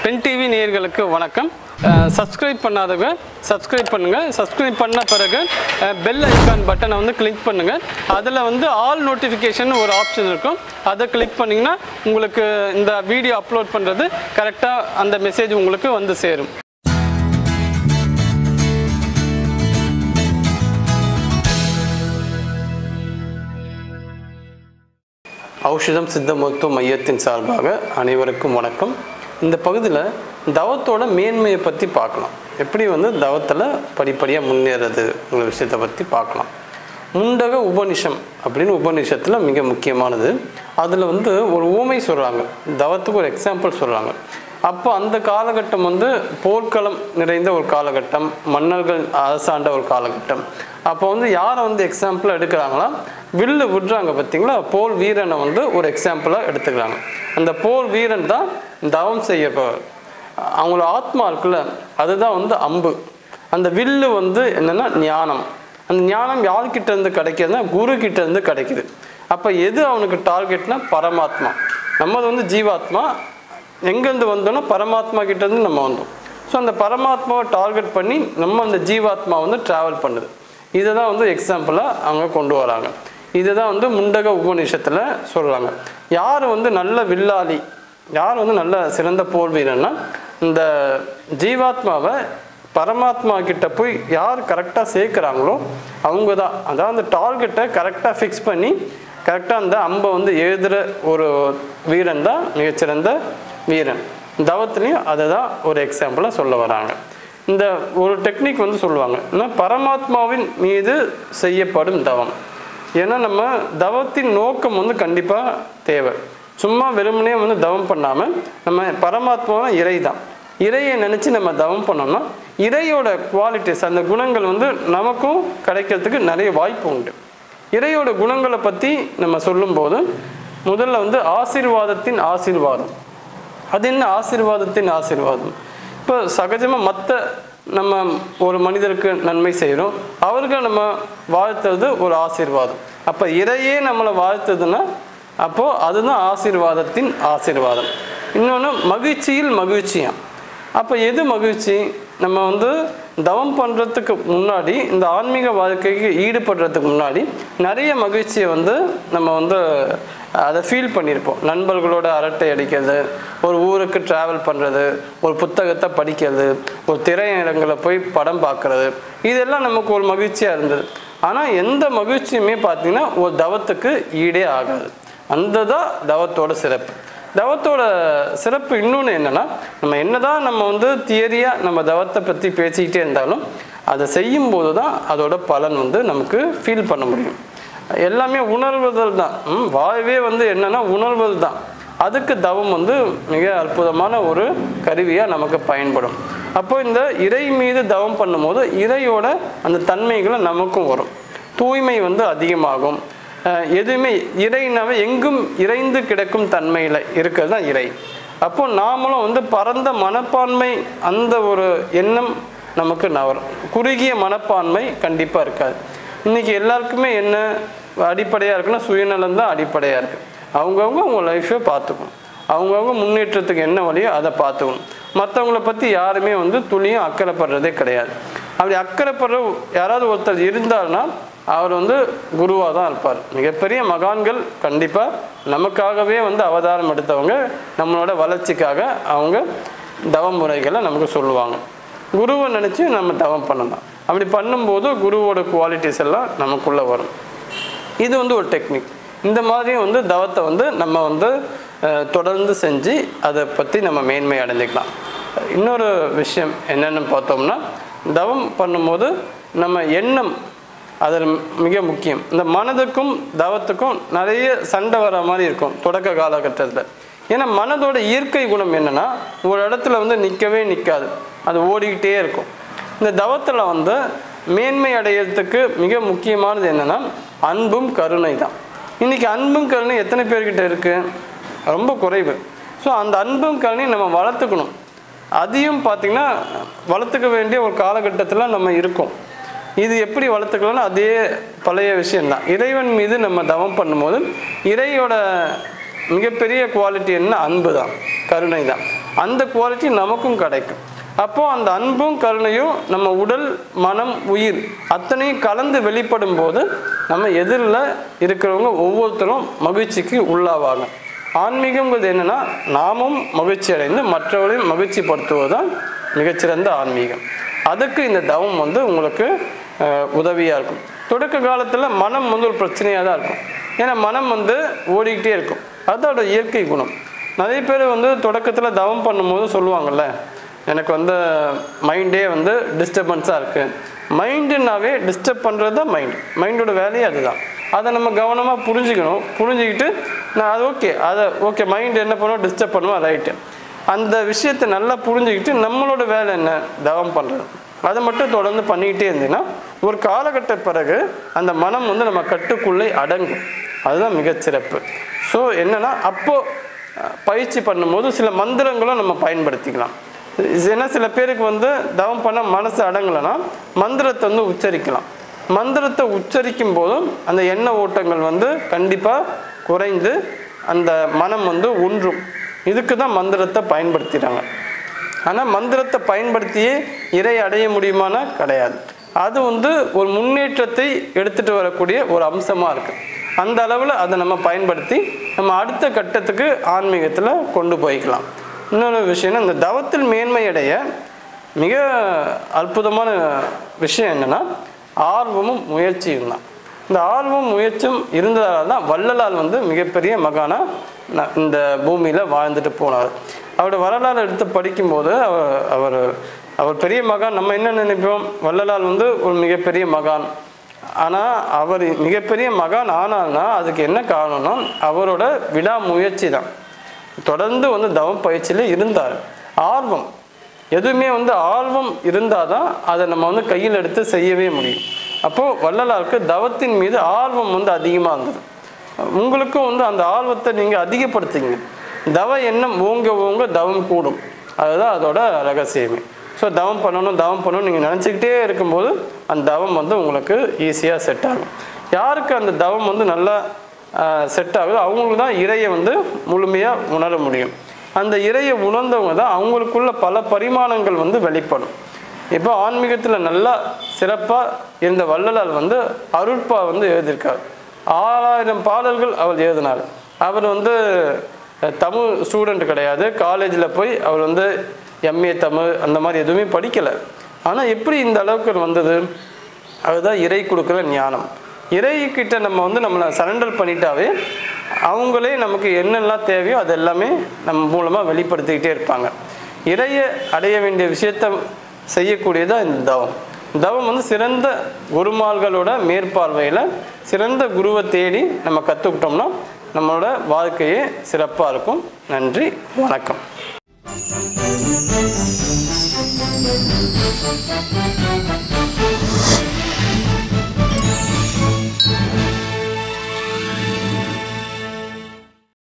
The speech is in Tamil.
பென் டிவி நேயர்களுக்கு வணக்கம் சப்ஸ்கிரைப் பண்ணாதவங்க சப்ஸ்கிரைப் பண்ணுங்க சப்ஸ்கிரைப் பண்ண பிறகு பெல் ஐக்கான் பட்டனை வந்து கிளிக் பண்ணுங்க அதில் வந்து ஆல் நோட்டிஃபிகேஷன் ஒரு ஆப்ஷன் இருக்கும் அதை கிளிக் பண்ணிங்கன்னா உங்களுக்கு இந்த வீடியோ அப்லோட் பண்ணுறது கரெக்டாக அந்த மெசேஜ் உங்களுக்கு வந்து சேரும் ஔஷதம் சித்த மருத்துவ மையத்தின் சார்பாக அனைவருக்கும் வணக்கம் இந்த பகுதியில் தவத்தோட மேன்மையை பற்றி பார்க்கலாம் எப்படி வந்து தவத்தில் படிப்படியாக முன்னேறது விஷயத்தை பற்றி பார்க்கலாம் முண்டக உபனிஷம் அப்படின்னு உபனிஷத்தில் மிக முக்கியமானது அதில் வந்து ஒரு ஊமை சொல்கிறாங்க தவத்துக்கு ஒரு எக்ஸாம்பிள் சொல்கிறாங்க அப்போ அந்த காலகட்டம் வந்து போர்க்களம் நிறைந்த ஒரு காலகட்டம் மன்னர்கள் அரசாண்ட ஒரு காலகட்டம் அப்போ வந்து யாரை வந்து எக்ஸாம்பிளாக எடுக்கிறாங்களா வில்லு விடுறாங்க பார்த்தீங்களா போர் வீரனை வந்து ஒரு எக்ஸாம்பிளாக எடுத்துக்கிறாங்க அந்த போர் வீரன் தான் தவம் செய்ய அவங்களோட ஆத்மா இருக்குல்ல அதுதான் வந்து அம்பு அந்த வில்லு வந்து என்னென்னா ஞானம் அந்த ஞானம் யார்கிட்ட இருந்து கிடைக்கிறதுனா குரு கிட்ட இருந்து கிடைக்குது அப்போ எது அவனுக்கு டார்கெட்னா பரமாத்மா நம்மது வந்து ஜீவாத்மா எங்கேருந்து வந்தோன்னா பரமாத்மா கிட்டேருந்து நம்ம வந்தோம் ஸோ அந்த பரமாத்மாவை டார்கெட் பண்ணி நம்ம அந்த ஜீவாத்மா வந்து ட்ராவல் பண்ணுது இதை தான் வந்து எக்ஸாம்பிளாக அவங்க கொண்டு வராங்க இதுதான் வந்து முண்டக உபநிஷத்தில் சொல்கிறாங்க யார் வந்து நல்ல வில்லாளி யார் வந்து நல்ல சிறந்த போர் வீரன்னா இந்த ஜீவாத்மாவை பரமாத்மா கிட்ட போய் யார் கரெக்டாக சேர்க்குறாங்களோ அவங்க தான் அதாவது அந்த டார்கெட்டை கரெக்டாக ஃபிக்ஸ் பண்ணி கரெக்டாக அந்த அம்பை வந்து எழுதுகிற ஒரு வீரன் தான் மிகச்சிறந்த வீரன் தவத்துலேயும் அதை தான் ஒரு எக்ஸாம்பிளாக சொல்ல வராங்க இந்த ஒரு டெக்னிக் வந்து சொல்லுவாங்க ஏன்னா பரமாத்மாவின் மீது செய்யப்படும் தவம் ஏன்னா நம்ம தவத்தின் நோக்கம் வந்து கண்டிப்பாக தேவை சும்மா வெறுமனே வந்து தவம் பண்ணாமல் நம்ம பரமாத்மாவை இறை தான் இறையை நினச்சி நம்ம தவம் பண்ணோம்னா இறையோட குவாலிட்டிஸ் அந்த குணங்கள் வந்து நமக்கும் கிடைக்கிறதுக்கு நிறைய வாய்ப்பு உண்டு இறையோட குணங்களை பற்றி நம்ம சொல்லும்போது முதல்ல வந்து ஆசீர்வாதத்தின் ஆசீர்வாதம் அது என்ன ஆசீர்வாதத்தின் ஆசீர்வாதம் இப்போ சகஜமாக மற்ற நம்ம ஒரு மனிதருக்கு நன்மை செய்கிறோம் அவருக்கு நம்ம வாழ்த்துறது ஒரு ஆசீர்வாதம் அப்போ இறையே நம்மளை வாழ்த்துதுன்னா அப்போது அதுதான் ஆசீர்வாதத்தின் ஆசீர்வாதம் இன்னொன்று மகிழ்ச்சியில் மகிழ்ச்சியாம் அப்போ எது மகிழ்ச்சி நம்ம வந்து தவம் பண்ணுறதுக்கு முன்னாடி இந்த ஆன்மீக வாழ்க்கைக்கு ஈடுபடுறதுக்கு முன்னாடி நிறைய மகிழ்ச்சியை வந்து நம்ம வந்து அதை ஃபீல் பண்ணியிருப்போம் நண்பர்களோட அரட்டை அடிக்கிறது ஒரு ஊருக்கு ட்ராவல் பண்ணுறது ஒரு புத்தகத்தை படிக்கிறது ஒரு திரையரங்கில் போய் படம் பார்க்குறது இதெல்லாம் நமக்கு ஒரு மகிழ்ச்சியாக இருந்தது ஆனால் எந்த மகிழ்ச்சியுமே பார்த்திங்கன்னா ஒரு தவத்துக்கு ஈடே ஆகாது அந்த தான் தவத்தோட சிறப்பு தவத்தோட சிறப்பு இன்னொன்று என்னென்னா நம்ம என்னதான் நம்ம வந்து தியரியாக நம்ம தவத்தை பற்றி பேசிக்கிட்டே இருந்தாலும் அதை செய்யும்போது தான் அதோட பலன் வந்து நமக்கு ஃபீல் பண்ண முடியும் எல்லாமே உணர்வுதல் தான் வாழ்வே வந்து என்னென்னா உணர்வது தான் அதுக்கு தவம் வந்து மிக அற்புதமான ஒரு கருவியாக நமக்கு பயன்படும் அப்போ இந்த இறை மீது தவம் பண்ணும்போது இறையோட அந்த தன்மைகளை நமக்கும் வரும் தூய்மை வந்து அதிகமாகும் எதுவுமே இறைனாவே எங்கும் இறைந்து கிடக்கும் தன்மையில் இருக்கிறது தான் இறை அப்போ நாமளும் வந்து பரந்த மனப்பான்மை அந்த ஒரு எண்ணம் நமக்கு நவரும் குறுகிய மனப்பான்மை கண்டிப்பாக இருக்காது இன்றைக்கி எல்லாருக்குமே என்ன அடிப்படையாக இருக்குன்னா சுயநலம் தான் அடிப்படையாக இருக்குது அவங்கவுங்க அவங்க லைஃப்பை பார்த்துக்கணும் அவங்கவுங்க முன்னேற்றத்துக்கு என்ன வழியோ அதை பார்த்துக்கணும் மற்றவங்கள பற்றி யாருமே வந்து துளியும் அக்கறைப்படுறதே கிடையாது அப்படி அக்கறைப்படுற யாராவது ஒருத்தர் இருந்தால்னா அவர் வந்து குருவாக தான் இருப்பார் மிகப்பெரிய மகான்கள் கண்டிப்பாக நமக்காகவே வந்து அவதாரம் எடுத்தவங்க நம்மளோட வளர்ச்சிக்காக அவங்க தவ முறைகளை நமக்கு சொல்லுவாங்க குருவை நினச்சி நம்ம தவம் பண்ணலாம் அப்படி பண்ணும்போது குருவோட குவாலிட்டிஸ் எல்லாம் நமக்குள்ளே வரும் இது வந்து ஒரு டெக்னிக் இந்த மாதிரியும் வந்து தவத்தை வந்து நம்ம வந்து தொடர்ந்து செஞ்சு அதை பற்றி நம்ம மேன்மை அடைஞ்சிக்கலாம் இன்னொரு விஷயம் என்னென்னு பார்த்தோம்னா தவம் பண்ணும்போது நம்ம எண்ணம் அதில் மிக முக்கியம் இந்த மனதுக்கும் தவத்துக்கும் நிறைய சண்டை வர மாதிரி இருக்கும் தொடக்க காலகட்டத்தில் ஏன்னா மனதோட இயற்கை குணம் என்னென்னா ஒரு இடத்துல வந்து நிற்கவே நிற்காது அது ஓடிக்கிட்டே இருக்கும் இந்த தவத்தில் வந்து மேன்மை அடையிறதுக்கு மிக முக்கியமானது என்னென்னா அன்பும் கருணை தான் இன்றைக்கி அன்பும் கருணை எத்தனை பேர்கிட்ட இருக்குது ரொம்ப குறைவு ஸோ அந்த அன்பும் கருணையும் நம்ம வளர்த்துக்கணும் அதையும் பார்த்திங்கன்னா வளர்த்துக்க வேண்டிய ஒரு காலகட்டத்தில் நம்ம இருக்கோம் இது எப்படி வளர்த்துக்கலாம்னா அதே பழைய விஷயம்தான் இறைவன் மீது நம்ம தவம் பண்ணும்போது இறையோட மிகப்பெரிய குவாலிட்டி என்ன அன்பு தான் கருணை தான் அந்த குவாலிட்டி நமக்கும் கிடைக்கும் அப்போ அந்த அன்பும் கருணையும் நம்ம உடல் மனம் உயிர் அத்தனையும் கலந்து வெளிப்படும் போது நம்ம எதிரில் இருக்கிறவங்க ஒவ்வொருத்தரும் மகிழ்ச்சிக்கு உள்ளாவாங்க ஆன்மீகங்கிறது என்னன்னா நாமும் மகிழ்ச்சி அடைந்து மற்றவர்களையும் மகிழ்ச்சிப்படுத்துவது தான் மிகச்சிறந்த ஆன்மீகம் அதுக்கு இந்த தவம் வந்து உங்களுக்கு அஹ், உதவியா இருக்கும் தொடக்க காலத்துல மனம் வந்து ஒரு பிரச்சனையாக தான் இருக்கும் ஏன்னா மனம் வந்து ஓடிக்கிட்டே இருக்கும் அதோட இயற்கை குணம் நிறைய பேர் வந்து தொடக்கத்தில் தவம் பண்ணும்போது சொல்லுவாங்கல்ல எனக்கு வந்து மைண்டே வந்து டிஸ்டர்பன்ஸாக இருக்குது மைண்டுனாவே டிஸ்டர்ப் பண்ணுறது தான் மைண்ட் மைண்டோட வேலையே அதுதான் அதை நம்ம கவனமாக புரிஞ்சுக்கணும் புரிஞ்சுக்கிட்டு நான் அது ஓகே அதை ஓகே மைண்ட் என்ன பண்ணுவோம் டிஸ்டர்ப் பண்ணுவோம் ரைட்டு அந்த விஷயத்தை நல்லா புரிஞ்சுக்கிட்டு நம்மளோட வேலை என்ன தவம் பண்ணுறது அதை மட்டும் தொடர்ந்து பண்ணிக்கிட்டே இருந்தீங்கன்னா ஒரு காலகட்ட பிறகு அந்த மனம் வந்து நம்ம கட்டுக்குள்ளே அடங்கும் அதுதான் மிகச்சிறப்பு ஸோ என்னன்னா அப்போ அஹ், பயிற்சி பண்ணும்போது சில மந்திரங்களும் நம்ம பயன்படுத்திக்கலாம் இது ஏன்னா சில பேருக்கு வந்து தவம் பண்ண மனசு அடங்கலைன்னா மந்திரத்தை வந்து உச்சரிக்கலாம் மந்திரத்தை உச்சரிக்கும் போதும் அந்த எண்ண ஓட்டங்கள் வந்து கண்டிப்பாக குறைந்து அந்த மனம் வந்து ஒன்றும் இதுக்கு தான் மந்திரத்தை பயன்படுத்திடுறாங்க ஆனால் மந்திரத்தை பயன்படுத்தியே இறை அடைய முடியுமானா கிடையாது அது வந்து ஒரு முன்னேற்றத்தை எடுத்துட்டு வரக்கூடிய ஒரு அம்சமாக இருக்கு அந்த அளவில் அதை நம்ம பயன்படுத்தி நம்ம அடுத்த கட்டத்துக்கு ஆன்மீகத்தில் கொண்டு போய்க்கலாம் இன்னொரு விஷயம்னா இந்த தவத்தில் மேன்மை அடைய மிக அற்புதமான விஷயம் என்னன்னா ஆர்வமும் முயற்சியும் தான் இந்த ஆர்வம் முயற்சியும் இருந்ததால் தான் வள்ளலார் வந்து மிகப்பெரிய மகானா ந- இந்த பூமியில் வாழ்ந்துட்டு போனார் அவரோட வரலாறு எடுத்து படிக்கும்போது அவர் அவர் அவர் பெரிய மகான் நம்ம என்ன நினைப்போம் வள்ளலார் வந்து ஒரு மிகப்பெரிய மகான் ஆனால் அவர் மிகப்பெரிய மகான் ஆனால்னா அதுக்கு என்ன காரணம்னா அவரோட விடாமுயற்சி தான் தொடர்ந்து வந்து தவம் பயிற்சியில் இருந்தார் ஆர்வம் எதுவுமே வந்து ஆர்வம் இருந்தால் தான் அதை நம்ம வந்து கையில் எடுத்து செய்யவே முடியும் அப்போது வள்ளலாருக்கு தவத்தின் மீது ஆர்வம் வந்து அதிகமாக இருந்தது உங்களுக்கும் வந்து அந்த ஆர்வத்தை நீங்கள் அதிகப்படுத்துங்க தவ எண்ணம் ஓங்க ஓங்க தவம் கூடும் அதுதான் அதோட ரகசியமே ஸோ தவம் பண்ணணும் தவம் பண்ணணும் நீங்கள் நினச்சிக்கிட்டே இருக்கும்போது அந்த தவம் வந்து உங்களுக்கு ஈஸியாக செட் ஆகும் யாருக்கு அந்த தவம் வந்து நல்லா செட் ஆகுதோ அவங்களுக்கு தான் இறையை வந்து முழுமையாக உணர முடியும் அந்த இறையை உணர்ந்தவங்க தான் அவங்களுக்குள்ள பல பரிமாணங்கள் வந்து வெளிப்படும் இப்போ ஆன்மீகத்தில் நல்லா சிறப்பாக இருந்த வள்ளலார் வந்து அருட்பா வந்து எழுதியிருக்கார் ஆறாயிரம் பாடல்கள் அவர் எழுதினார் அவர் வந்து அஹ், தமிழ் ஸ்டூடெண்ட் கிடையாது காலேஜில் போய் அவர் வந்து எம்ஏ தமிழ் அந்த மாதிரி எதுவுமே படிக்கலை ஆனால் எப்படி இந்த அளவுக்கு வந்தது அதுதான் இறை கொடுக்குற ஞானம் இறை கிட்ட நம்ம வந்து நம்மளை சரண்டர் பண்ணிட்டாவே அவங்களே நமக்கு என்னெல்லாம் தேவையோ அது எல்லாமே நம்ம மூலமாக வெளிப்படுத்திக்கிட்டே இருப்பாங்க இறையை அடைய வேண்டிய விஷயத்த செய்யக்கூடியதான் இந்த தவம் தவம் வந்து சிறந்த குருமார்களோட மேற்பார்வையில் சிறந்த குருவை தேடி நம்ம கற்றுக்கிட்டோம்னா நம்மளோட வாழ்க்கையே சிறப்பாக இருக்கும் நன்றி வணக்கம் Thank you.